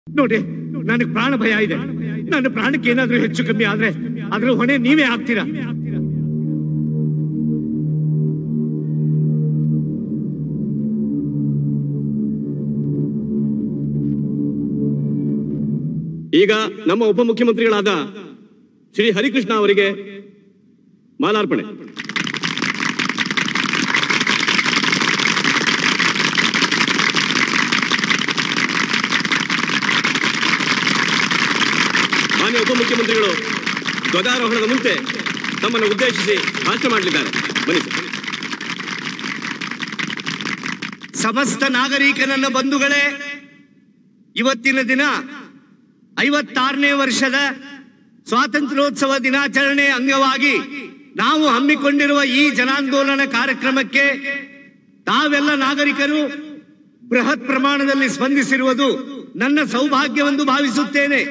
ನೋಡಿ ನನಗೆ ಪ್ರಾಣ ಭಯ ಇದೆ ನನ್ನ ಪ್ರಾಣಕ್ಕೆ ಏನಾದ್ರೂ ಹೆಚ್ಚು ಕಮ್ಮಿ ಆದ್ರೆ ಅದ್ರ ಹೊಣೆ ನೀವೇ ಆಗ್ತೀರಾ ಈಗ ನಮ್ಮ ಉಪಮುಖ್ಯಮಂತ್ರಿಗಳಾದ ಶ್ರೀ ಹರಿಕೃಷ್ಣ ಅವರಿಗೆ ಮಾಲಾರ್ಪಣೆ ಮಾನ್ಯ ಉಪಮುಖ್ಯಮಂತ್ರಿಗಳು ಧ್ವಜಾರೋಹಣದ ಮುಂಚೆ ತಮ್ಮನ್ನು ಉದ್ದೇಶಿಸಿ ಭಾಷಣ ಮಾಡಲಿದ್ದಾರೆ ಬನ್ನಿ ಸರ್ ಸಮಸ್ತ ನಾಗರಿಕ ನನ್ನ ಬಂಧುಗಳೇ ಇವತ್ತಿನ ದಿನ ಐವತ್ತಾರನೇ ವರ್ಷದ ಸ್ವಾತಂತ್ರ್ಯೋತ್ಸವ ದಿನಾಚರಣೆ ಅಂಗವಾಗಿ ನಾವು ಹಮ್ಮಿಕೊಂಡಿರುವ ಈ ಜನಾಂದೋಲನ ಕಾರ್ಯಕ್ರಮಕ್ಕೆ ತಾವೆಲ್ಲ ನಾಗರಿಕರು ಬೃಹತ್ ಪ್ರಮಾಣದಲ್ಲಿ ಸ್ಪಂದಿಸಿರುವುದು ನನ್ನ ಸೌಭಾಗ್ಯವೆಂದು ಭಾವಿಸುತ್ತೇನೆ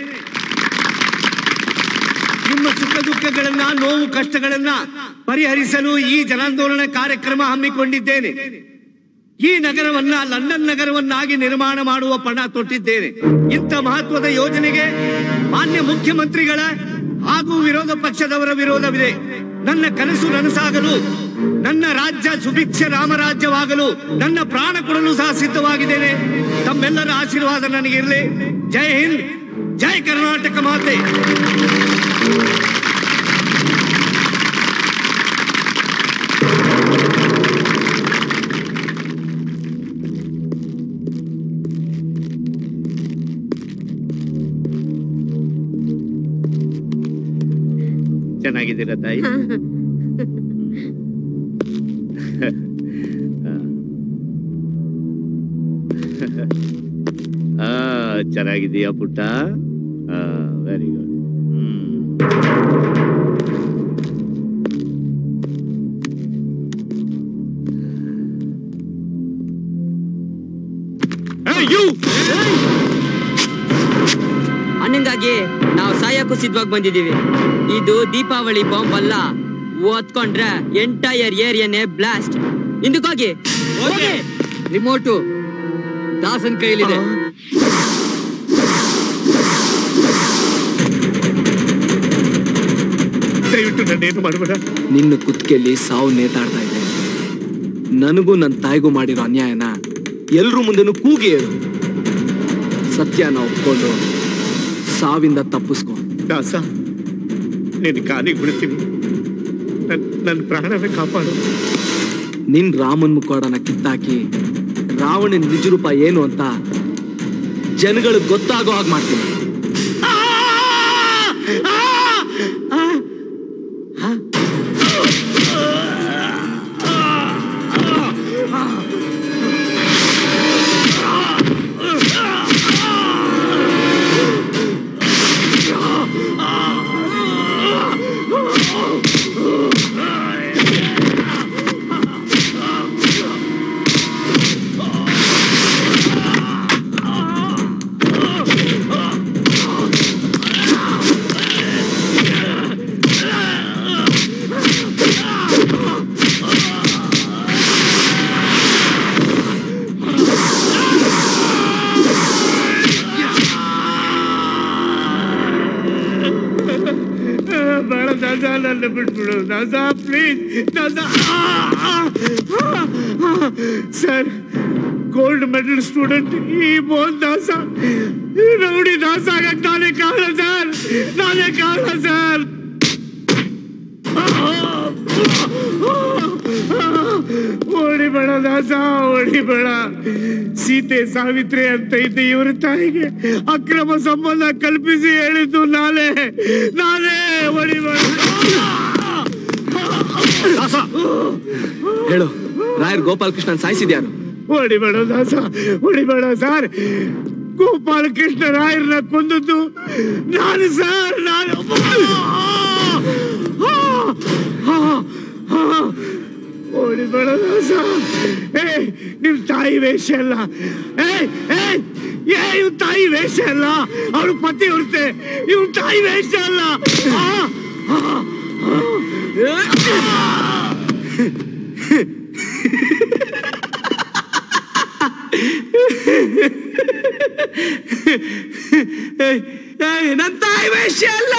ನಿಮ್ಮ ಸುಖ ದುಃಖಗಳನ್ನ ನೋವು ಕಷ್ಟಗಳನ್ನ ಪರಿಹರಿಸಲು ಈ ಜನಾಂದೋಲನ ಕಾರ್ಯಕ್ರಮ ಹಮ್ಮಿಕೊಂಡಿದ್ದೇನೆ ಈ ನಗರವನ್ನ ಲಂಡನ್ ನಗರವನ್ನಾಗಿ ನಿರ್ಮಾಣ ಮಾಡುವ ಪಣ ತೊಟ್ಟಿದ್ದೇನೆ ಇಂಥ ಮಹತ್ವದ ಯೋಜನೆಗೆ ಮಾನ್ಯ ಮುಖ್ಯಮಂತ್ರಿಗಳ ಹಾಗೂ ವಿರೋಧ ಪಕ್ಷದವರ ವಿರೋಧವಿದೆ ನನ್ನ ಕನಸು ನನಸಾಗಲು ನನ್ನ ರಾಜ್ಯ ಸುಭಿಕ್ಷ ರಾಮರಾಜ್ಯವಾಗಲು ನನ್ನ ಪ್ರಾಣ ಕೊಡಲು ಸಹ ಸಿದ್ಧವಾಗಿದ್ದೇನೆ ತಮ್ಮೆಲ್ಲರ ಆಶೀರ್ವಾದ ನನಗಿರಲಿ ಜೈ ಹಿಂದ್ ಜೈ ಕರ್ನಾಟಕ ಮಾತೆ ಚೆನ್ನಾಗಿದ್ದೀರಾ ತಾಯಿ ಆ ಚೆನ್ನಾಗಿದೀಯಾ ಪುಟ್ಟ ವೆರಿ ಗುಡ್ ಅನ್ನಂಗಾಗಿ ನಾವು ಸಾಯಕ್ಕೂ ಸಿದ್ಧವಾಗಿ ಬಂದಿದೀವಿ ಇದು ದೀಪಾವಳಿ ಬಾಂಬ್ ಅಲ್ಲ ಓದ್ಕೊಂಡ್ರೆ ಎಂಟೈರ್ ಏರಿಯಾನೇ ಬ್ಲಾಸ್ಟ್ ಹಿಂದಕ್ಕೋಗಿ ರಿಮೋಟು ದಾಸನ್ ಕೈಲಿದೆ ದಯವಿಟ್ಟು ನನ್ನೇನು ಮಾಡಬೇಡ ನಿನ್ನ ಕುತ್ತಿಗೆಯಲ್ಲಿ ಸಾವು ನೇತಾಡ್ತಾ ಇದೆ ನನಗೂ ನನ್ನ ತಾಯಿಗೂ ಮಾಡಿರೋ ಅನ್ಯಾಯನ ಎಲ್ರೂ ಮುಂದೆನೂ ಕೂಗಿ ಹೇಳು ಸತ್ಯನ ಒಪ್ಕೊಂಡು ಸಾವಿಂದ ತಪ್ಪಿಸ್ಕೊ ದಾಸ ನಿನ್ನ ಕಾಲಿಗೆ ಬಿಡ್ತೀನಿ ನನ್ ನನ್ನ ಪ್ರಾಣವೇ ಕಾಪಾಡು ನಿನ್ ರಾಮನ್ ಮುಖವಾಡನ ಕಿತ್ತಾಕಿ ರಾವಣನ ನಿಜರೂಪ ಏನು ಅಂತ ಜನಗಳಿಗೆ ಗೊತ್ತಾಗೋ ಹಾಗೆ ಮಾಡ್ತೀನಿ ಬೇಡ ದಾಸ ನನ್ನ ಬಿಟ್ಬಿಡು ದಾಸ ಪ್ಲೀಸ್ ದಾಸ ಸರ್ ಗೋಲ್ಡ್ ಮೆಡಲ್ ಸ್ಟೂಡೆಂಟ್ ಈ ಮೋಹನ್ ದಾಸ ಈ ರೌಡಿ ದಾಸ ಆಗಕ್ ನಾನೇ ಕಾರಣ ಸರ್ ನಾನೇ ಕಾರಣ ಸರ್ ಓಡಿಬೇಡ ದಾಸ ಓಡಿಬೇಡ ಸೀತೆ ಸಾವಿತ್ರಿ ಅಂತ ಇದ್ದ ಇವ್ರ ತಾಯಿಗೆ ಅಕ್ರಮ ಸಂಬಂಧ ಕಲ್ಪಿಸಿ ಹೇಳಿದ್ದು ನಾನೇ ನಾನೇ ಓಡಿಬೇಡ ಹೇಳು ರಾಯರ್ ಗೋಪಾಲಕೃಷ್ಣನ್ ಸಾಯಿಸಿದ್ಯಾರು ಹೊಡಿಬೇಡ ದಾಸ ಹೊಡಿಬೇಡ ಸರ್ ಗೋಪಾಲ ಕೃಷ್ಣ ರಾಯರ್ನ ಕೊಂದದ್ದು ನಾನು ಸರ್ ನಾನು ಹೊಡಿಬೇಡ ದಾಸ ಏ ನಿಮ್ ತಾಯಿ ವೇಷ ಅಲ್ಲ ಏ ಏ ಏ ಇವ್ ತಾಯಿ ವೇಷ ಅಲ್ಲ ಅವಳು ಪತಿ ಹೊರತೆ ಇವ್ ತಾಯಿ ವೇಷ ಅಲ್ಲ ಆ, ಆ, ಆ. ಏಯ್, ಏಯ್, ನನ್ ತಾಯಿ ವೇಶ್ಯ ಅಲ್ಲ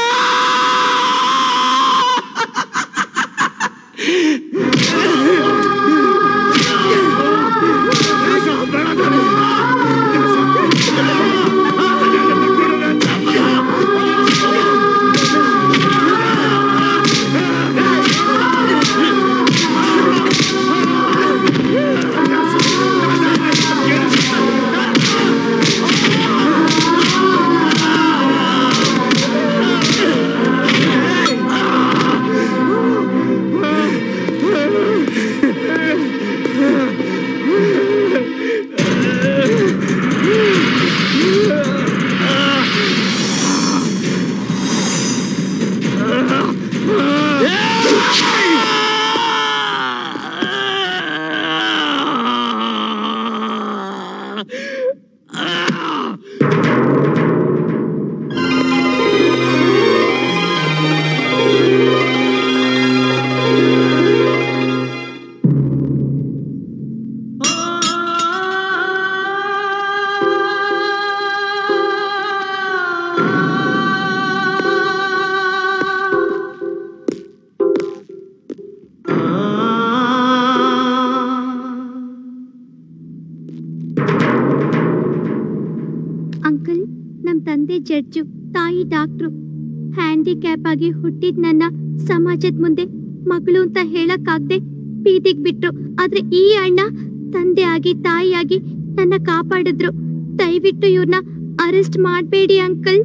ಅಂಕಲ್ ನಮ್ ತಂದೆ ಜಡ್ಜು ತಾಯಿ ಡಾಕ್ಟ್ರು ಹ್ಯಾಂಡಿಕ್ಯಾಪ್ ಆಗಿ ಹುಟ್ಟಿದ್ ನನ್ನ ಸಮಾಜದ ಮುಂದೆ ಮಗಳು ಅಂತ ಹೇಳಕ್ಕಾಗ್ದೆ ಬೀದಿಗ್ ಬಿಟ್ರು ಆದ್ರೆ ಈ ಅಣ್ಣ ತಂದೆ ಆಗಿ ತಾಯಿಯಾಗಿ ನನ್ನ ಕಾಪಾಡಿದ್ರು ದಯವಿಟ್ಟು ಇವ್ರನ್ನ ಅರೆಸ್ಟ್ ಮಾಡ್ಬೇಡಿ ಅಂಕಲ್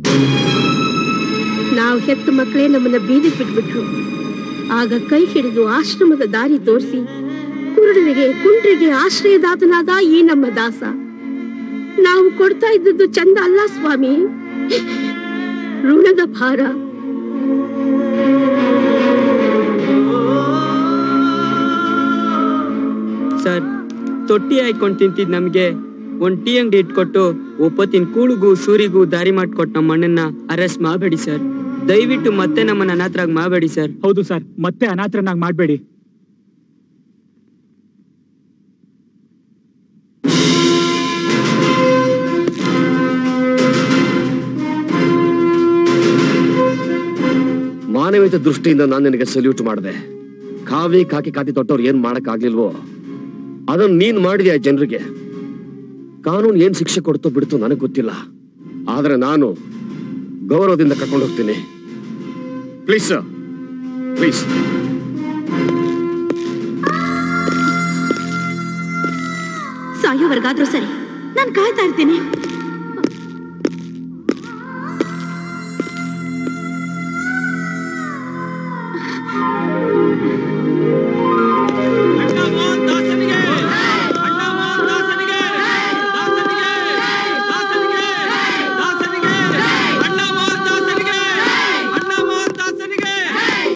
ನಾವು ಹೆತ್ತ ಮಕ್ಕಳೇ ನಮ್ಮನ್ನ ಬೀದಿಗೆ ಬಿಟ್ಬಿಟ್ರು ಆಗ ಕೈ ಹಿಡಿದು ಆಶ್ರಮದ ದಾರಿ ತೋರಿಸಿ ಕುರುಡರಿಗೆ ಕುಂಡ್ರಿಗೆ ಆಶ್ರಯದಾತನಾದ ಈ ನಮ್ಮ ದಾಸ ನಾವು ಕೊಡ್ತಾ ಇದ್ದದ್ದು ಚಂದ ಅಲ್ಲ ಸ್ವಾಮಿ ಋಣದ ಭಾರ ಸರ್ ತೊಟ್ಟಿ ಹಾಯ್ಕೊಂಡು ತಿಂತಿದ್ ನಮ್ಗೆ ಒಂದ್ ಟೀ ಅಂಗಡಿ ಇಟ್ಕೊಟ್ಟು ಒಪ್ಪತ್ತಿನ ಕೂಳುಗೂ ಸೂರಿಗೂ ದಾರಿ ಮಾಡ್ಕೊಟ್ ನಮ್ಮ ಅಣ್ಣನ್ನ ಅರೆಸ್ಟ್ ಮಾಡಬೇಡಿ ಸರ್ ದಯವಿಟ್ಟು ಮತ್ತೆ ನಮ್ಮನ್ನ ಅನಾಥರಾಗ್ ಮಾಡಬೇಡಿ ಸರ್ ಹೌದು ಸರ್ ಮತ್ತೆ ಅನಾಥರನ್ನಾಗಿ ಮಾಡಬೇಡಿ ಮಾನವೀಯತೆ ದೃಷ್ಟಿಯಿಂದ ನಾನು ನಿನಗೆ ಸಲ್ಯೂಟ್ ಮಾಡಿದೆ ಕಾವಿ ಕಾಕಿ ಕಾತಿ ತೊಟ್ಟವ್ರು ಏನ್ ಮಾಡಕ್ ಆಗ್ಲಿಲ್ವೋ ಅದನ್ನ ನೀನ್ ಮಾಡಿದ್ಯಾ ಜನರಿಗೆ ಕಾನೂನು ಏನ್ ಶಿಕ್ಷೆ ಕೊಡ್ತೋ ಬಿಡ್ತು ನನಗೆ ಗೊತ್ತಿಲ್ಲ ಆದ್ರೆ ನಾನು ಗೌರವದಿಂದ ಕರ್ಕೊಂಡು ಹೋಗ್ತೀನಿ ಪ್ಲೀಸ್ ಸರ್ ಪ್ಲೀಸ್ ಸಾಯೋವರೆಗಾದ್ರೂ ಸರಿ ನಾನು ಕಾಯ್ತಾ ಇರ್ತೀನಿ